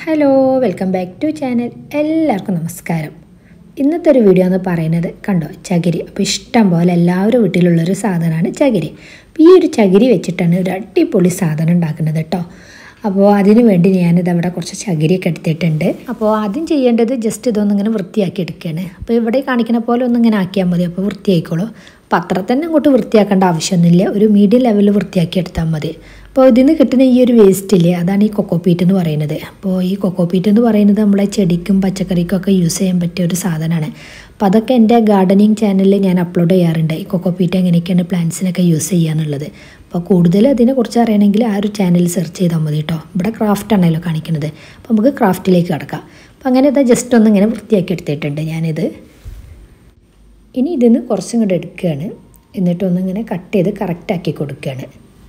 hello welcome back to channel എല്ലാവർക്കും നമസ്കാരം ഇന്നത്തെ ഒരു വീഡിയോ എന്ന് പറയുന്നത് കണ്ടോ ചകിരി അപ്പോൾ ഇഷ്ടം പോലെ എല്ലാവരും വീട്ടിലുള്ളൊരു സാധനമാണ് ചകിരി അപ്പോൾ ഈ ഒരു ചകിരി വെച്ചിട്ടാണ് ഒരു അടിപൊളി സാധനം ഉണ്ടാക്കുന്നത് കേട്ടോ അപ്പോൾ അതിന് വേണ്ടി ഞാനിത് അവിടെ കുറച്ച് ചകിരിയൊക്കെ എടുത്തിട്ടുണ്ട് അപ്പോൾ ആദ്യം ചെയ്യേണ്ടത് ജസ്റ്റ് ഇതൊന്നിങ്ങനെ വൃത്തിയാക്കി എടുക്കുകയാണ് അപ്പോൾ ഇവിടെ കാണിക്കുന്ന പോലെ ഒന്നിങ്ങനെ ആക്കിയാൽ മതി അപ്പോൾ വൃത്തിയായിക്കോളൂ അപ്പോൾ അത്ര തന്നെ അങ്ങോട്ട് വൃത്തിയാക്കേണ്ട ആവശ്യമൊന്നുമില്ല ഒരു മീഡിയം ലെവലിൽ വൃത്തിയാക്കി എടുത്താൽ മതി അപ്പോൾ ഇതിൽ നിന്ന് കിട്ടുന്ന ഈ ഒരു വേസ്റ്റ് ഇല്ലേ അതാണ് ഈ കൊക്കോപ്പീറ്റ് എന്ന് പറയുന്നത് അപ്പോൾ ഈ കൊക്കോപ്പീറ്റ് എന്ന് പറയുന്നത് നമ്മളെ ചെടിക്കും പച്ചക്കറിക്കും ഒക്കെ യൂസ് ചെയ്യാൻ പറ്റിയ ഒരു സാധനമാണ് അപ്പോൾ അതൊക്കെ എൻ്റെ ഗാർഡനിങ് ചാനലിൽ ഞാൻ അപ്ലോഡ് ചെയ്യാറുണ്ട് ഈ കൊക്കോപ്പീറ്റ് എങ്ങനെയൊക്കെയാണ് പ്ലാന്റ്സിനൊക്കെ യൂസ് ചെയ്യാന്നുള്ളത് അപ്പോൾ കൂടുതൽ അതിനെക്കുറിച്ച് അറിയണമെങ്കിൽ ആ ഒരു ചാനൽ സെർച്ച് ചെയ്താൽ മതി കേട്ടോ ഇവിടെ ക്രാഫ്റ്റ് ആണല്ലോ കാണിക്കുന്നത് അപ്പോൾ നമുക്ക് ക്രാഫ്റ്റിലേക്ക് കിടക്കാം അപ്പോൾ അങ്ങനെ ഇതാ ജസ്റ്റ് ഒന്ന് ഇങ്ങനെ വൃത്തിയാക്കി എടുത്തിട്ടുണ്ട് ഞാനിത് ഇനി ഇതിന്ന് കുറച്ചും കൂടെ എടുക്കുകയാണ് എന്നിട്ട് ഒന്നിങ്ങനെ കട്ട് ചെയ്ത് കറക്റ്റാക്കി കൊടുക്കുകയാണ്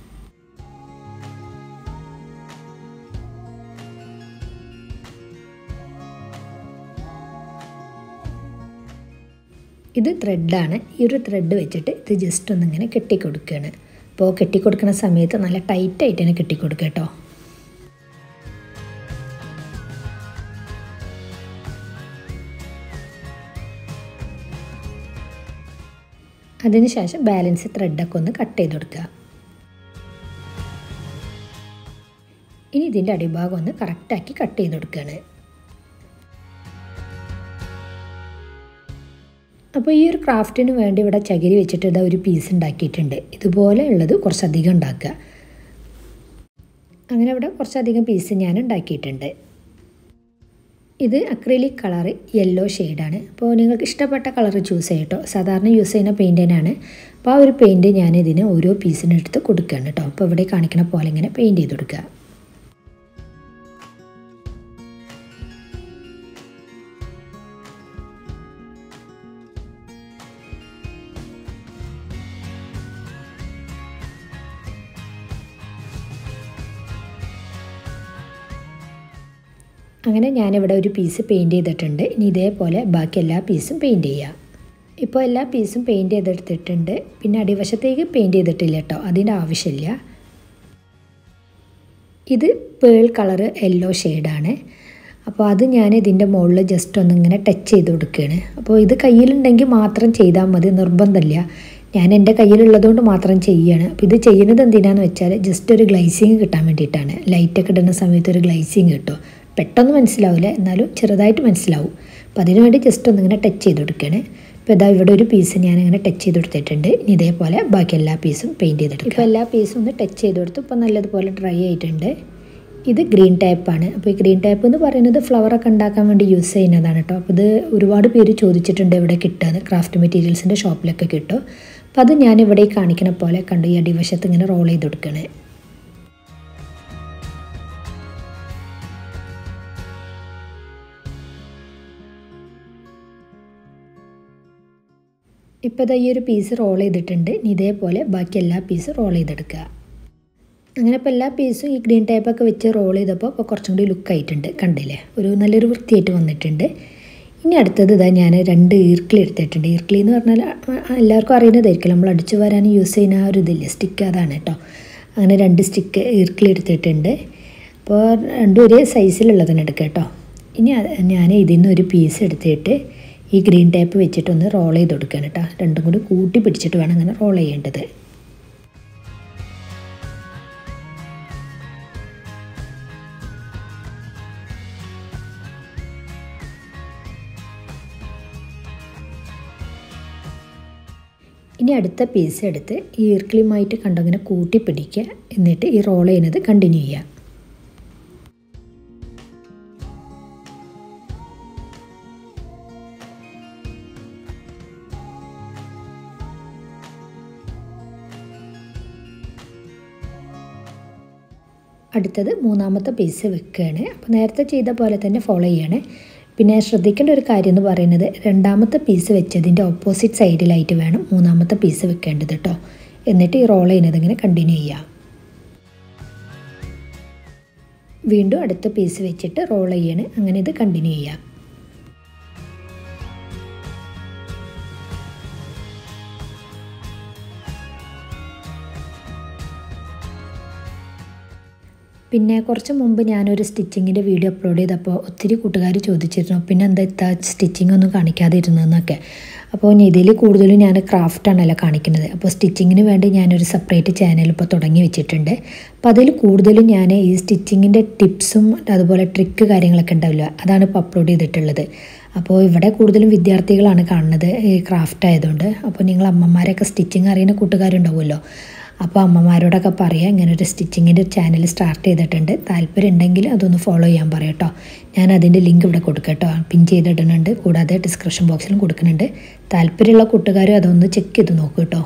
ഇത് ത്രെഡാണ് ഈ ഒരു ത്രെഡ് വെച്ചിട്ട് ഇത് ജസ്റ്റ് ഒന്നിങ്ങനെ കെട്ടിക്കൊടുക്കുകയാണ് അപ്പോൾ കെട്ടിക്കൊടുക്കുന്ന സമയത്ത് നല്ല ടൈറ്റായിട്ട് തന്നെ കെട്ടിക്കൊടുക്കുക കേട്ടോ അതിനുശേഷം ബാലൻസ് ത്രെഡൊക്കെ ഒന്ന് കട്ട് ചെയ്ത് കൊടുക്കുക ഇനി ഇതിൻ്റെ അടിഭാഗം ഒന്ന് കറക്റ്റാക്കി കട്ട് ചെയ്ത് കൊടുക്കുകയാണ് അപ്പോൾ ഈ ഒരു ക്രാഫ്റ്റിന് വേണ്ടി ഇവിടെ ചകിരി വെച്ചിട്ട് ഇതാ ഒരു പീസ് ഉണ്ടാക്കിയിട്ടുണ്ട് ഇതുപോലെ ഉള്ളത് കുറച്ചധികം ഉണ്ടാക്കുക അങ്ങനെ ഇവിടെ കുറച്ചധികം പീസ് ഞാൻ ഉണ്ടാക്കിയിട്ടുണ്ട് ഇത് അക്രിലിക് കളർ യെല്ലോ ഷെയ്ഡാണ് അപ്പോൾ നിങ്ങൾക്ക് ഇഷ്ടപ്പെട്ട കളർ ചൂസ് ചെയ്യട്ടോ സാധാരണ യൂസ് ചെയ്യുന്ന പെയിൻ്റ് തന്നെയാണ് അപ്പോൾ ആ ഒരു പെയിൻറ്റ് ഞാൻ ഇതിന് ഓരോ പീസിനെടുത്ത് കൊടുക്കുകയാണ് കേട്ടോ അപ്പോൾ ഇവിടെ കാണിക്കുന്ന പോലെ ഇങ്ങനെ പെയിൻറ്റ് ചെയ്ത് കൊടുക്കുക അങ്ങനെ ഞാനിവിടെ ഒരു പീസ് പെയിൻറ്റ് ചെയ്തിട്ടുണ്ട് ഇനി ഇതേപോലെ ബാക്കി എല്ലാ പീസും പെയിൻറ്റ് ചെയ്യുക ഇപ്പോൾ എല്ലാ പീസും പെയിൻറ്റ് ചെയ്തെടുത്തിട്ടുണ്ട് പിന്നെ അടിവശത്തേക്ക് പെയിൻറ്റ് ചെയ്തിട്ടില്ല കേട്ടോ അതിൻ്റെ ആവശ്യമില്ല ഇത് പേൾ കളറ് യെല്ലോ ഷെയ്ഡാണ് അപ്പോൾ അത് ഞാൻ ഇതിൻ്റെ മുകളിൽ ജസ്റ്റ് ഒന്നിങ്ങനെ ടച്ച് ചെയ്ത് കൊടുക്കുകയാണ് അപ്പോൾ ഇത് കയ്യിലുണ്ടെങ്കിൽ മാത്രം ചെയ്താൽ മതി നിർബന്ധമില്ല ഞാൻ എൻ്റെ കയ്യിലുള്ളതുകൊണ്ട് മാത്രം ചെയ്യുകയാണ് അപ്പോൾ ഇത് ചെയ്യുന്നത് എന്തിനാന്ന് വെച്ചാൽ ജസ്റ്റ് ഒരു ഗ്ലൈസിങ് കിട്ടാൻ വേണ്ടിയിട്ടാണ് ലൈറ്റൊക്കെ ഇടുന്ന സമയത്ത് ഒരു ഗ്ലൈസിങ് കിട്ടും പെട്ടെന്ന് മനസ്സിലാവില്ല എന്നാലും ചെറുതായിട്ട് മനസ്സിലാവും അപ്പോൾ അതിനു വേണ്ടി ജസ്റ്റ് ഒന്നിങ്ങനെ ടച്ച് ചെയ്ത് കൊടുക്കുകയാണ് ഇപ്പോൾ ഇതാ ഇവിടെ ഒരു പീസ് ഞാനിങ്ങനെ ടച്ച് ചെയ്ത് കൊടുത്തിട്ടുണ്ട് ഇനി ഇതേപോലെ ബാക്കി എല്ലാ പീസും പെയിൻറ്റ് ചെയ്തെടുക്കും ഇപ്പോൾ എല്ലാ പീസും ഒന്ന് ടച്ച് ചെയ്ത് കൊടുത്തു ഇപ്പോൾ നല്ലതുപോലെ ഡ്രൈ ആയിട്ടുണ്ട് ഇത് ഗ്രീൻ ടൈപ്പാണ് അപ്പോൾ ഈ ഗ്രീൻ ടൈപ്പ് എന്ന് പറയുന്നത് ഫ്ലവറൊക്കെ ഉണ്ടാക്കാൻ വേണ്ടി യൂസ് ചെയ്യുന്നതാണ് കേട്ടോ അപ്പോൾ ഇത് ഒരുപാട് പേര് ചോദിച്ചിട്ടുണ്ട് ഇവിടെ കിട്ടുക ക്രാഫ്റ്റ് മെറ്റീരിയൽസിൻ്റെ ഷോപ്പിലൊക്കെ കിട്ടും അപ്പോൾ അത് ഞാൻ ഇവിടെ ഈ കാണിക്കുന്ന പോലെ കണ്ടു ഈ അടിവശത്ത് ഇങ്ങനെ റോൾ ചെയ്ത് കൊടുക്കണേ ഇപ്പോൾ ഇതാ ഈ ഒരു പീസ് റോൾ ചെയ്തിട്ടുണ്ട് ഇനി ഇതേപോലെ ബാക്കി എല്ലാ പീസും റോൾ ചെയ്തെടുക്കുക അങ്ങനെ ഇപ്പോൾ എല്ലാ പീസും ഈ ഗ്രീൻ ടൈപ്പൊക്കെ വെച്ച് റോൾ ചെയ്തപ്പോൾ ഇപ്പോൾ കുറച്ചും കൂടി ലുക്കായിട്ടുണ്ട് കണ്ടില്ലേ ഒരു നല്ലൊരു വൃത്തിയായിട്ട് വന്നിട്ടുണ്ട് ഇനി അടുത്തത് ഇതാ ഞാൻ രണ്ട് ഈർക്കിളി എടുത്തിട്ടുണ്ട് ഈർക്കിളി എന്ന് പറഞ്ഞാൽ എല്ലാവർക്കും അറിയുന്നതായിരിക്കും നമ്മൾ അടിച്ചു വരാൻ യൂസ് ചെയ്യുന്ന ആ ഒരു ഇതില്ലേ സ്റ്റിക്ക് അതാണ് കേട്ടോ അങ്ങനെ രണ്ട് സ്റ്റിക്ക് ഈർക്കിളി എടുത്തിട്ടുണ്ട് അപ്പോൾ രണ്ടും ഒരേ സൈസിലുള്ളതിന് എടുക്കുക കേട്ടോ ഇനി ഞാൻ ഇതിൽ നിന്ന് ഒരു പീസ് എടുത്തിട്ട് ഈ ഗ്രീൻ ടേപ്പ് വെച്ചിട്ടൊന്ന് റോൾ ചെയ്ത് കൊടുക്കുകയാണ് കേട്ടോ രണ്ടും കൂടി കൂട്ടി പിടിച്ചിട്ട് വേണം അങ്ങനെ റോൾ ചെയ്യേണ്ടത് ഇനി അടുത്ത പീസ് എടുത്ത് ഈ ഈർക്കിളിയുമായിട്ട് കണ്ടങ്ങനെ കൂട്ടി പിടിക്കുക എന്നിട്ട് ഈ റോൾ ചെയ്യുന്നത് കണ്ടിന്യൂ ചെയ്യുക അടുത്തത് മൂന്നാമത്തെ പീസ് വെക്കുകയാണ് അപ്പോൾ നേരത്തെ ചെയ്ത പോലെ തന്നെ ഫോളോ ചെയ്യണേ പിന്നെ ശ്രദ്ധിക്കേണ്ട ഒരു കാര്യം എന്ന് പറയുന്നത് രണ്ടാമത്തെ പീസ് വെച്ചതിൻ്റെ ഓപ്പോസിറ്റ് സൈഡിലായിട്ട് വേണം മൂന്നാമത്തെ പീസ് വെക്കേണ്ടത് കേട്ടോ എന്നിട്ട് ഈ റോൾ ചെയ്യുന്നത് ഇങ്ങനെ കണ്ടിന്യൂ ചെയ്യാം വീണ്ടും അടുത്ത പീസ് വെച്ചിട്ട് റോൾ ചെയ്യണേ അങ്ങനെ ഇത് കണ്ടിന്യൂ ചെയ്യാം പിന്നെ കുറച്ച് മുമ്പ് ഞാനൊരു സ്റ്റിച്ചിങ്ങിൻ്റെ വീഡിയോ അപ്ലോഡ് ചെയ്തപ്പോൾ ഒത്തിരി കൂട്ടുകാർ ചോദിച്ചിരുന്നു പിന്നെ എന്താ ഇത്ത സ്റ്റിച്ചിങ് ഒന്നും കാണിക്കാതെ ഇരുന്നതെന്നൊക്കെ അപ്പോൾ ഇതിൽ കൂടുതലും ഞാൻ ക്രാഫ്റ്റാണല്ലോ കാണിക്കുന്നത് അപ്പോൾ സ്റ്റിച്ചിങ്ങിന് വേണ്ടി ഞാനൊരു സെപ്പറേറ്റ് ചാനൽ ഇപ്പോൾ തുടങ്ങി വെച്ചിട്ടുണ്ട് അപ്പോൾ അതിൽ കൂടുതലും ഞാൻ ഈ സ്റ്റിച്ചിങ്ങിൻ്റെ ടിപ്സും അതുപോലെ ട്രിക്ക് കാര്യങ്ങളൊക്കെ ഉണ്ടാവില്ല അതാണ് ഇപ്പോൾ അപ്ലോഡ് ചെയ്തിട്ടുള്ളത് അപ്പോൾ ഇവിടെ കൂടുതലും വിദ്യാർത്ഥികളാണ് കാണുന്നത് ഈ ക്രാഫ്റ്റ് ആയതുകൊണ്ട് അപ്പോൾ നിങ്ങൾ അമ്മമാരൊക്കെ സ്റ്റിച്ചിങ് അറിയുന്ന കൂട്ടുകാരുണ്ടാവുമല്ലോ അപ്പോൾ അമ്മമാരോടൊക്കെ പറയാം ഇങ്ങനെ ഒരു സ്റ്റിച്ചിങ്ങിൻ്റെ ചാനൽ സ്റ്റാർട്ട് ചെയ്തിട്ടുണ്ട് താല്പര്യം ഉണ്ടെങ്കിൽ അതൊന്ന് ഫോളോ ചെയ്യാൻ പറയാം കേട്ടോ ഞാൻ അതിൻ്റെ ലിങ്ക് ഇവിടെ കൊടുക്കാം കേട്ടോ പിൻ ചെയ്തിടുന്നുണ്ട് കൂടാതെ ഡിസ്ക്രിപ്ഷൻ ബോക്സിലും കൊടുക്കുന്നുണ്ട് താല്പര്യമുള്ള കൂട്ടുകാരും അതൊന്ന് ചെക്ക് ചെയ്ത് നോക്കൂ കേട്ടോ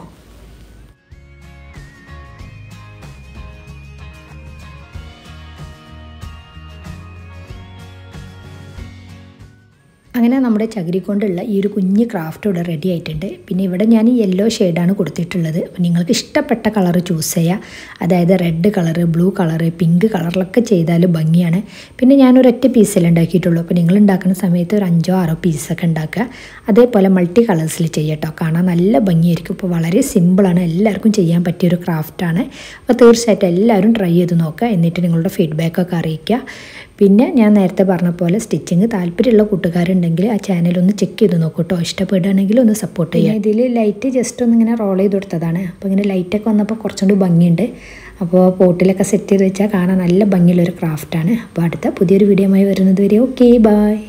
അങ്ങനെ നമ്മുടെ ചകിരി കൊണ്ടുള്ള ഈ ഒരു കുഞ്ഞ് ക്രാഫ്റ്റ് ഇവിടെ റെഡി ആയിട്ടുണ്ട് പിന്നെ ഇവിടെ ഞാൻ യെല്ലോ ഷെയ്ഡാണ് കൊടുത്തിട്ടുള്ളത് അപ്പോൾ നിങ്ങൾക്ക് ഇഷ്ടപ്പെട്ട കളർ ചൂസ് ചെയ്യുക അതായത് red colour blue colour pink കളറിലൊക്കെ ചെയ്താൽ ഭംഗിയാണ് പിന്നെ ഞാൻ ഒരൊറ്റ പീസല്ലേ ഉണ്ടാക്കിയിട്ടുള്ളൂ അപ്പോൾ നിങ്ങൾ ഉണ്ടാക്കുന്ന സമയത്ത് ഒരു അഞ്ചോ ആറോ പീസൊക്കെ ഉണ്ടാക്കുക അതേപോലെ മൾട്ടി കളേഴ്സിൽ ചെയ്യട്ടോ കാണാൻ നല്ല ഭംഗിയായിരിക്കും ഇപ്പോൾ വളരെ സിമ്പിളാണ് എല്ലാവർക്കും ചെയ്യാൻ പറ്റിയൊരു ക്രാഫ്റ്റാണ് അപ്പോൾ തീർച്ചയായിട്ടും എല്ലാവരും ട്രൈ ചെയ്ത് നോക്കുക എന്നിട്ട് നിങ്ങളുടെ ഫീഡ്ബാക്കൊക്കെ അറിയിക്കുക പിന്നെ ഞാൻ നേരത്തെ പറഞ്ഞ പോലെ സ്റ്റിച്ചിങ് താല്പര്യമുള്ള കൂട്ടുകാരുണ്ടെങ്കിൽ ആ ചാനൽ ഒന്ന് ചെക്ക് ചെയ്ത് നോക്കൂ കേട്ടോ ഇഷ്ടപ്പെടുകയാണെങ്കിൽ ഒന്ന് സപ്പോർട്ട് ചെയ്യാം ഇതിൽ ലൈറ്റ് ജസ്റ്റ് ഒന്ന് ഇങ്ങനെ റോൾ ചെയ്ത് കൊടുത്തതാണ് അപ്പോൾ ഇങ്ങനെ ലൈറ്റൊക്കെ വന്നപ്പോൾ കുറച്ചുകൂടി ഭംഗിയുണ്ട് അപ്പോൾ പോട്ടിലൊക്കെ സെറ്റ് ചെയ്ത് വെച്ചാൽ കാണാൻ നല്ല ഭംഗിയുള്ളൊരു ക്രാഫ്റ്റാണ് അപ്പോൾ അടുത്ത പുതിയൊരു വീഡിയോ ആയി വരുന്നത് വരെ ഓക്കെ ബായ്